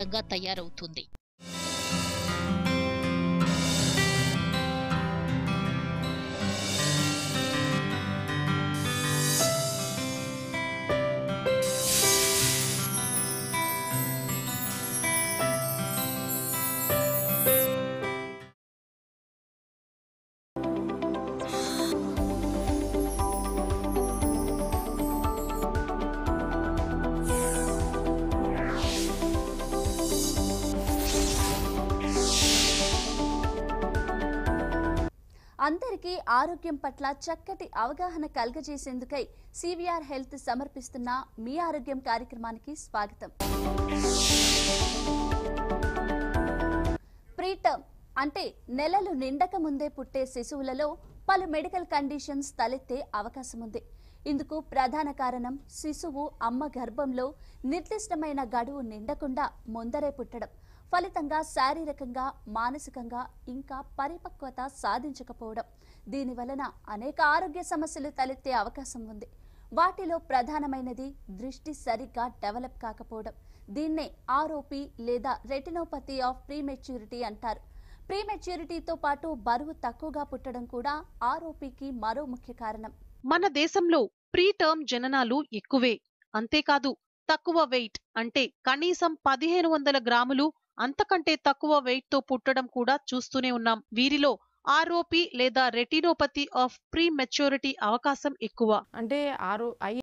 అవకాశంగా తయారవుతుంది అందరికీ ఆరోగ్యం పట్ల చక్కటి అవగాహన కల్గజేసేందుకై సివిఆర్ హెల్త్ సమర్పిస్తున్న మీ ఆరోగ్యం కార్యక్రమానికి స్వాగతం ప్రీటర్మ్ అంటే నెలలు నిండక ముందే పుట్టే శిశువులలో పలు మెడికల్ కండిషన్స్ తలెత్తే అవకాశం ఉంది ఇందుకు ప్రధాన కారణం శిశువు అమ్మ గర్భంలో నిర్దిష్టమైన గడువు నిండకుండా ముందరే పుట్టడం ఫలితంగా శారీరకంగా మానసికంగా ఇంకా పరిపక్వత సాధించకపోవడం దీని వలన అనేక ఆరోగ్య సమస్యలు తలెత్తే అవకాశం ఉంది వాటిలో ప్రధానమైనది దృష్టి సరిగ్గా డెవలప్ కాకపోవడం దీన్నే ఆర్ఓపి లేదా రెటినోపతి ఆఫ్ ప్రీమెచ్యూరిటీ అంటారు ప్రీమెచ్యూరిటీతో పాటు బరువు తక్కువగా పుట్టడం కూడా ఆర్ఓపికి మరో ముఖ్య కారణం మన దేశంలో ప్రీ టర్మ్ జననాలు ఎక్కువే అంతేకాదు తక్కువ వెయిట్ అంటే కనీసం పదిహేను వందల గ్రాములు అంతకంటే తక్కువ వెయిట్ తో పుట్టడం కూడా చూస్తూనే ఉన్నాం వీరిలో ఆర్ఓపి లేదా రెటినోపతి ఆఫ్ ప్రీ మెచ్యూరిటీ అవకాశం ఎక్కువ అంటే ఆరో ఐ